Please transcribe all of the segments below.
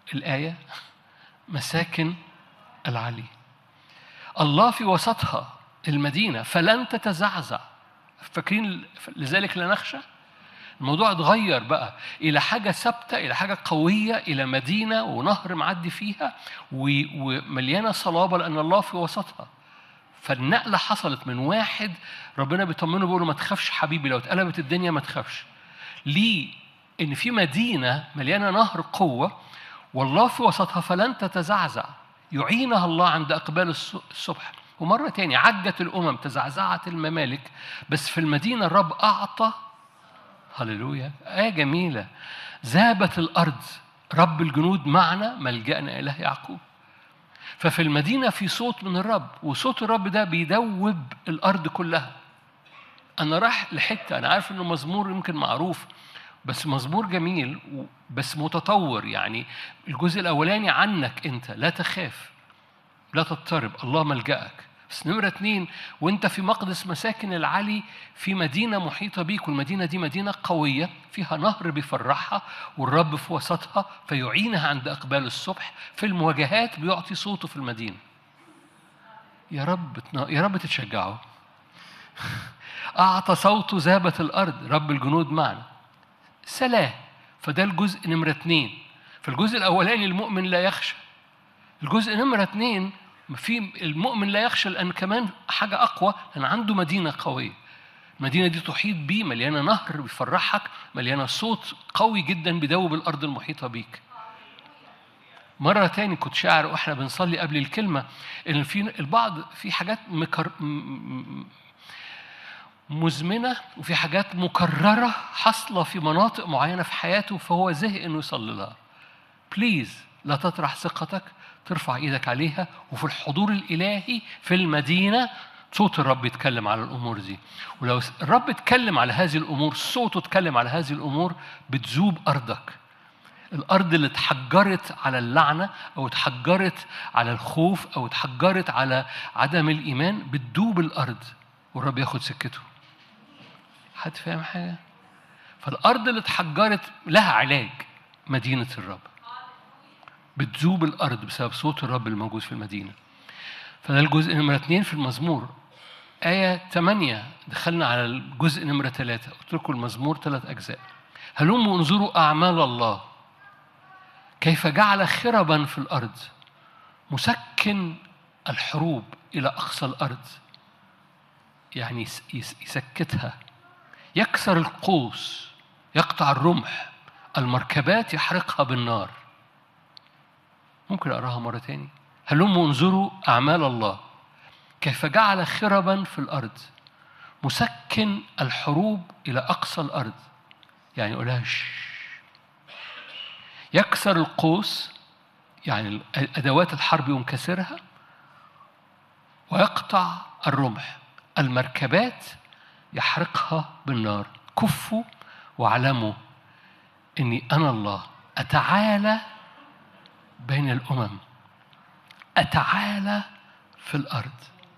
الآية مساكن العلي الله في وسطها المدينة فلن تتزعزع فاكرين لذلك لا نخشى الموضوع اتغير بقى إلى حاجة ثابتة إلى حاجة قوية إلى مدينة ونهر معدي فيها ومليانة صلابة لأن الله في وسطها فالنقلة حصلت من واحد ربنا بيطمنه بيقول له ما تخافش حبيبي لو اتقلبت الدنيا ما تخافش ليه إن في مدينة مليانة نهر قوة والله في وسطها فلن تتزعزع يعينها الله عند إقبال الصبح ومرة تاني عجت الأمم تزعزعت الممالك بس في المدينة الرب أعطى هللويا آية جميلة ذابت الأرض رب الجنود معنا ملجأنا إله يعقوب ففي المدينة في صوت من الرب وصوت الرب ده بيدوب الأرض كلها أنا رايح لحتة أنا عارف إنه مزمور يمكن معروف بس مزمور جميل بس متطور يعني الجزء الأولاني عنك أنت لا تخاف لا تضطرب الله ملجأك بس نمرة اتنين وانت في مقدس مساكن العلي في مدينة محيطة بيك والمدينة دي مدينة قوية فيها نهر بيفرحها والرب في وسطها فيعينها عند إقبال الصبح في المواجهات بيعطي صوته في المدينة يا رب يا رب تتشجعوا أعطى صوته ذابت الأرض رب الجنود معنا سلام فده الجزء نمرة اتنين في الجزء الأولاني المؤمن لا يخشى الجزء نمرة اتنين في المؤمن لا يخشى لأن كمان حاجة أقوى لأن عنده مدينة قوية المدينة دي تحيط بيه مليانة نهر بيفرحك مليانة صوت قوي جدا بيدوب الأرض المحيطة بيك مرة تاني كنت شاعر واحنا بنصلي قبل الكلمة إن في البعض في حاجات مكر مزمنة وفي حاجات مكررة حاصلة في مناطق معينة في حياته فهو زهق إنه يصلي لها. بليز لا تطرح ثقتك ترفع ايدك عليها وفي الحضور الالهي في المدينه صوت الرب يتكلم على الامور دي ولو الرب اتكلم على هذه الامور صوته اتكلم على هذه الامور بتذوب ارضك الارض اللي اتحجرت على اللعنه او اتحجرت على الخوف او اتحجرت على عدم الايمان بتدوب الارض والرب ياخد سكته حد فاهم حاجه فالارض اللي اتحجرت لها علاج مدينه الرب بتذوب الأرض بسبب صوت الرب الموجود في المدينة فده الجزء نمرة اثنين في المزمور آية ثمانية دخلنا على الجزء نمرة ثلاثة قلت لكم المزمور ثلاث أجزاء هلموا انظروا أعمال الله كيف جعل خربا في الأرض مسكن الحروب إلى أقصى الأرض يعني يسكتها يكسر القوس يقطع الرمح المركبات يحرقها بالنار ممكن أقراها مرة تاني هلموا انظروا أعمال الله كيف جعل خربا في الأرض مسكن الحروب إلى أقصى الأرض يعني يقولها يكسر القوس يعني أدوات الحرب ينكسرها ويقطع الرمح المركبات يحرقها بالنار كفوا واعلموا اني انا الله اتعالى بين الامم اتعالى في الارض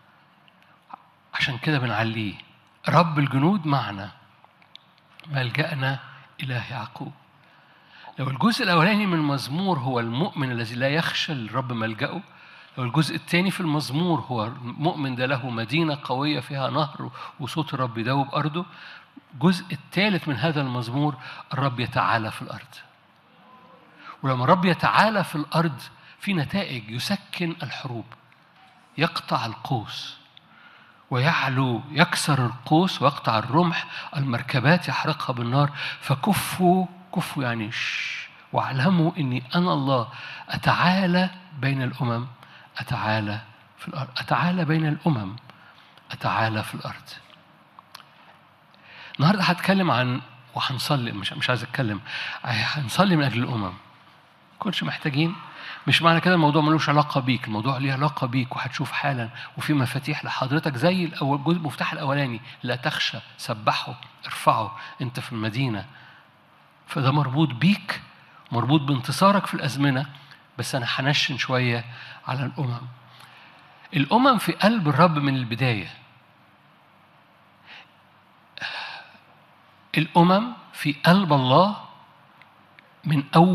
عشان كده بنعليه رب الجنود معنا ملجأنا إله يعقوب لو الجزء الأولاني من المزمور هو المؤمن الذي لا يخشى الرب ملجأه لو الجزء الثاني في المزمور هو المؤمن ده له مدينة قوية فيها نهر وصوت الرب يدوب أرضه الجزء الثالث من هذا المزمور الرب يتعالى في الأرض ولما الرب يتعالى في الأرض في نتائج يسكن الحروب يقطع القوس ويعلو يكسر القوس ويقطع الرمح المركبات يحرقها بالنار فكفوا كفوا يعني واعلموا اني انا الله اتعالى بين الامم اتعالى في الارض اتعالى بين الامم اتعالى في الارض النهارده هتكلم عن وهنصلي مش مش عايز اتكلم هنصلي من اجل الامم كنتش محتاجين مش معنى كده الموضوع ملوش علاقة بيك الموضوع ليه علاقة بيك وهتشوف حالا وفي مفاتيح لحضرتك زي الأول جزء المفتاح الأولاني لا تخشى سبحه ارفعه أنت في المدينة فده مربوط بيك مربوط بانتصارك في الأزمنة بس أنا هنشن شوية على الأمم الأمم في قلب الرب من البداية الأمم في قلب الله من أول